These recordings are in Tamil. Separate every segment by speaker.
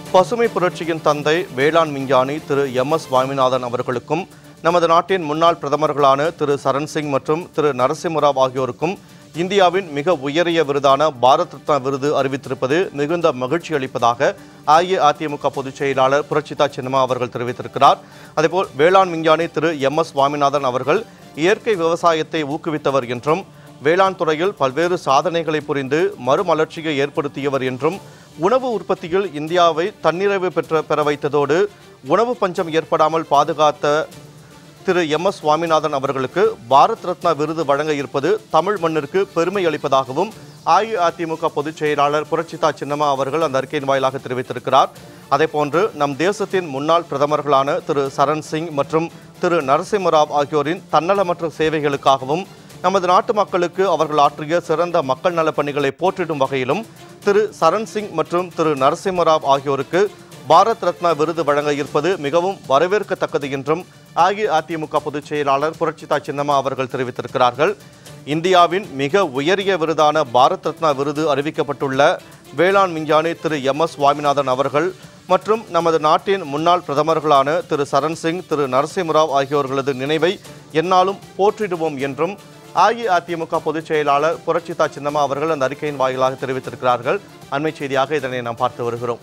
Speaker 1: பசுமை புரட்சியின் தந்தை வேளாண் விஞ்ஞானி திரு எம் எஸ் சுவாமிநாதன் அவர்களுக்கும் நமது நாட்டின் முன்னாள் பிரதமர்களான திரு சரண் சிங் மற்றும் திரு நரசிம்மராவ் ஆகியோருக்கும் இந்தியாவின் மிக உயரிய விருதான பாரத் ரத்னா விருது அறிவித்திருப்பது மிகுந்த மகிழ்ச்சி அளிப்பதாக அஇஅதிமுக பொதுச் செயலாளர் புரட்சிதா சின்னம்மா அவர்கள் தெரிவித்திருக்கிறார் அதேபோல் வேளாண் விஞ்ஞானி திரு எம் எஸ் சுவாமிநாதன் அவர்கள் இயற்கை விவசாயத்தை ஊக்குவித்தவர் என்றும் வேளாண் துறையில் பல்வேறு சாதனைகளை புரிந்து மறுமலர்ச்சியை ஏற்படுத்தியவர் என்றும் உணவு உற்பத்தியில் இந்தியாவை தன்னிறைவு பெற்ற பெற வைத்ததோடு உணவு பஞ்சம் ஏற்படாமல் பாதுகாத்த திரு எம் எஸ் சுவாமிநாதன் அவர்களுக்கு பாரத் ரத்னா விருது வழங்க இருப்பது தமிழ் மண்ணிற்கு பெருமை அளிப்பதாகவும் அஇஅதிமுக பொதுச் செயலாளர் புரட்சிதா சின்னம்மா அவர்கள் அந்த அறிக்கையின் வாயிலாக தெரிவித்திருக்கிறார் அதேபோன்று நம் தேசத்தின் முன்னாள் பிரதமர்களான திரு சரண் சிங் மற்றும் திரு நரசிம்மராவ் ஆகியோரின் தன்னலமற்ற சேவைகளுக்காகவும் நமது நாட்டு மக்களுக்கு அவர்கள் ஆற்றிய சிறந்த மக்கள் நலப் பணிகளை போற்றிடும் வகையிலும் திரு சரண் சிங் மற்றும் திரு நரசிம்மராவ் ஆகியோருக்கு பாரத் ரத்னா விருது வழங்க இருப்பது மிகவும் வரவேற்கத்தக்கது என்றும் அஇஅதிமுக பொதுச் செயலாளர் புரட்சிதா சின்னம்மா அவர்கள் தெரிவித்திருக்கிறார்கள் இந்தியாவின் மிக உயரிய விருதான பாரத் ரத்னா விருது அறிவிக்கப்பட்டுள்ள வேளாண் விஞ்ஞானி திரு எம் எஸ் சுவாமிநாதன் அவர்கள் மற்றும் நமது நாட்டின் முன்னாள் பிரதமர்களான திரு சரண் சிங் திரு நரசிம்மராவ் ஆகியோர்களது நினைவை எந்நாளும் போற்றிடுவோம் என்றும் அஇஅதிமுக பொதுச் செயலாளர் புரட்சிதா சின்னம்மா அவர்கள் அந்த அறிக்கையின் வாயிலாக தெரிவித்திருக்கிறார்கள் அண்மை செய்தியாக இதனை நாம் பார்த்து வருகிறோம்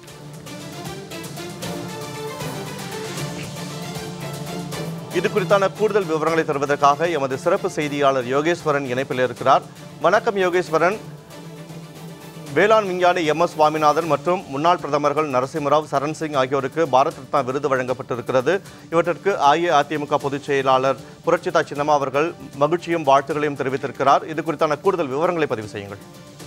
Speaker 1: இது குறித்தான கூடுதல் விவரங்களை தருவதற்காக எமது சிறப்பு செய்தியாளர் யோகேஸ்வரன் இணைப்பில் இருக்கிறார் வணக்கம் யோகேஸ்வரன் வேளாண் விஞ்ஞானி எம் எஸ் சுவாமிநாதன் மற்றும் முன்னாள் பிரதமர்கள் நரசிம்மராவ் சரண் சிங் ஆகியோருக்கு பாரத் ரத்னா விருது வழங்கப்பட்டிருக்கிறது இவற்றிற்கு அஇஅதிமுக பொதுச் செயலாளர் புரட்சிதா சின்னம்மா அவர்கள் மகிழ்ச்சியும் வாழ்த்துக்களையும் தெரிவித்திருக்கிறார் இது குறித்தான கூடுதல் விவரங்களை பதிவு செய்யுங்கள்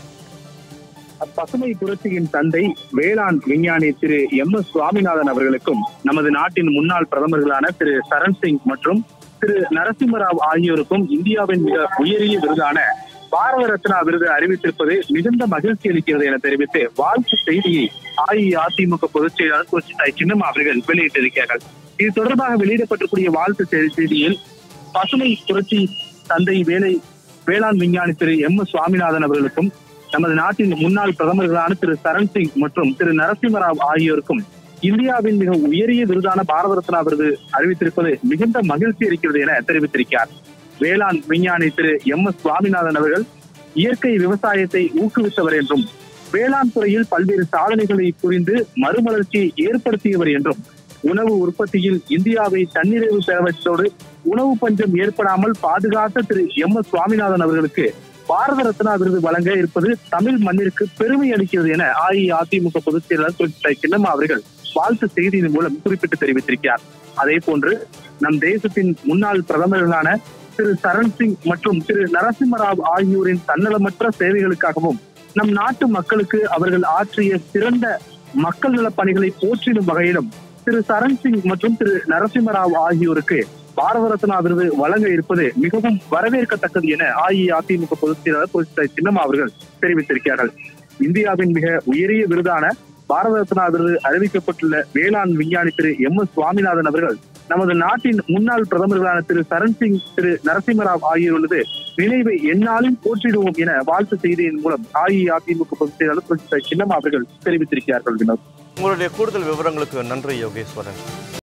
Speaker 2: பசுமை புரட்சியின் தந்தை வேளாண் விஞ்ஞானி திரு எம் எஸ் சுவாமிநாதன் அவர்களுக்கும் நமது நாட்டின் முன்னாள் பிரதமர்களான திரு சரண் சிங் மற்றும் திரு நரசிம்மராவ் ஆகியோருக்கும் இந்தியாவின் மிக உயரிய விருதான பாரத ரத்னா விருது அறிவித்திருப்பது மிகுந்த மகிழ்ச்சி அளிக்கிறது என தெரிவித்து வாழ்த்து செய்தியை அஇஅதிமுக பொதுச் செயலாளர் புரட்சித்தாய் சின்னம்மா அவர்கள் வெளியிட்டிருக்கிறார்கள் இது தொடர்பாக வெளியிடப்பட்டிருக்கூடிய வாழ்த்து செய்தி- செய்தியில் பசுமை புரட்சி தந்தை வேலை வேளாண் விஞ்ஞானி திரு எம் எஸ் சுவாமிநாதன் அவர்களுக்கும் நமது நாட்டின் முன்னாள் பிரதமர்களான திரு சரண் சிங் மற்றும் திரு நரசிம்மராவ் ஆகியோருக்கும் இந்தியாவின் மிக உயரிய விருதான பாரத ரத்னா விருது அறிவித்திருப்பது மிகுந்த மகிழ்ச்சி அளிக்கிறது என தெரிவித்திருக்கிறார் வேளாண் விஞ்ஞானி திரு எம் எஸ் சுவாமிநாதன் அவர்கள் இயற்கை விவசாயத்தை ஊக்குவித்தவர் என்றும் வேளாண் துறையில் பல்வேறு சாதனைகளை புரிந்து மறுமலர்ச்சியை ஏற்படுத்தியவர் என்றும் உணவு உற்பத்தியில் இந்தியாவை தன்னிறைவு பெற வைத்ததோடு உணவு பஞ்சம் ஏற்படாமல் பாதுகாத்த திரு எம் எஸ் சுவாமிநாதன் அவர்களுக்கு பாரத ரத்னா விருது வழங்க இருப்பது தமிழ் மண்ணிற்கு பெருமை அளிக்கிறது என அஇஅதிமுக பொதுச் செயலாளர் திரு சின்னம்மா அவர்கள் வாழ்த்து செய்தியின் மூலம் குறிப்பிட்டு தெரிவித்திருக்கிறார் அதே போன்று நம் தேசத்தின் முன்னாள் பிரதமர்களான திரு சரண் சிங் மற்றும் திரு நரசிம்மராவ் ஆகியோரின் தன்னலமற்ற சேவைகளுக்காகவும் நம் நாட்டு மக்களுக்கு அவர்கள் ஆற்றிய சிறந்த மக்கள் நலப் பணிகளை போற்றிடும் வகையிலும் திரு சரண் சிங் மற்றும் திரு நரசிம்மராவ் ஆகியோருக்கு பாரத ரத்னா விருது வழங்க இருப்பது மிகவும் வரவேற்கத்தக்கது என அஇஅதிமுக பொதுச் செயலாளர் புரட்சித்தாய் சின்னம்மா அவர்கள் தெரிவித்திருக்கிறார்கள் இந்தியாவின் மிக உயரிய விருதான பாரத ரத்னா விருது அறிவிக்கப்பட்டுள்ள வேளாண் விஞ்ஞானி திரு எம் எஸ் சுவாமிநாதன் அவர்கள் நமது நாட்டின் முன்னாள் பிரதமர்களான திரு சரண் சிங் திரு நரசிம்மராவ் ஆகியோரது நினைவை எந்நாளும் போற்றிடுவோம் என வாழ்த்து செய்தியின் மூலம் அஇஅதிமுக பொதுச் செயலாளர் புரட்சித்தாய் சின்னம்மா அவர்கள் தெரிவித்திருக்கிறார்கள் வினோத்
Speaker 1: உங்களுடைய கூடுதல் விவரங்களுக்கு நன்றி யோகேஸ்வரன்